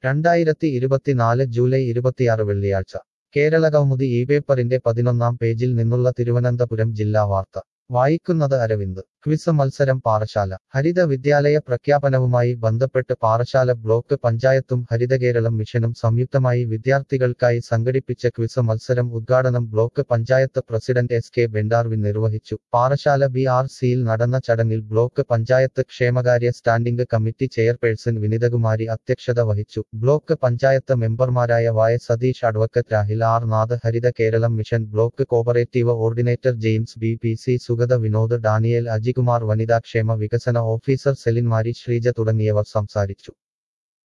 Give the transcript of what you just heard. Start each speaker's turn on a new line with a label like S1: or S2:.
S1: രണ്ടായിരത്തി ഇരുപത്തിനാല് ജൂലൈ ഇരുപത്തിയാറ് വെള്ളിയാഴ്ച കേരള കൗമുദി ഈ പേപ്പറിന്റെ പതിനൊന്നാം പേജിൽ നിന്നുള്ള തിരുവനന്തപുരം ജില്ലാ വാർത്ത വായിക്കുന്നത് അരവിന്ദ് ക്വിസ് മത്സരം പാറശാല ഹരിത വിദ്യാലയ പ്രഖ്യാപനവുമായി ബന്ധപ്പെട്ട് പാറശാല ബ്ലോക്ക് പഞ്ചായത്തും ഹരിതകേരളം മിഷനും സംയുക്തമായി വിദ്യാർത്ഥികൾക്കായി സംഘടിപ്പിച്ച ക്വിസ് മത്സരം ഉദ്ഘാടനം block panchayat president S K Bendarwin നിർവഹിച്ചു പാറശാല ബി ആർ സിയിൽ നടന്ന ചടങ്ങിൽ ബ്ലോക്ക് പഞ്ചായത്ത് ക്ഷേമകാര്യ സ്റ്റാൻഡിംഗ് കമ്മിറ്റി ചെയർപേഴ്സൺ വിനിതകുമാരി അധ്യക്ഷത വഹിച്ചു ബ്ലോക്ക് പഞ്ചായത്ത് മെമ്പർമാരായ വായ Satheesh advocate Rahil R Nath Haritha Keralam mission block cooperative ordinator James B P C Sugatha Vinod Daniel Ajikumar വനിതാക്ഷേമ വികസന ഓഫീസർ സെലിൻമാരി ശ്രീജ തുടങ്ങിയവർ സംസാരിച്ചു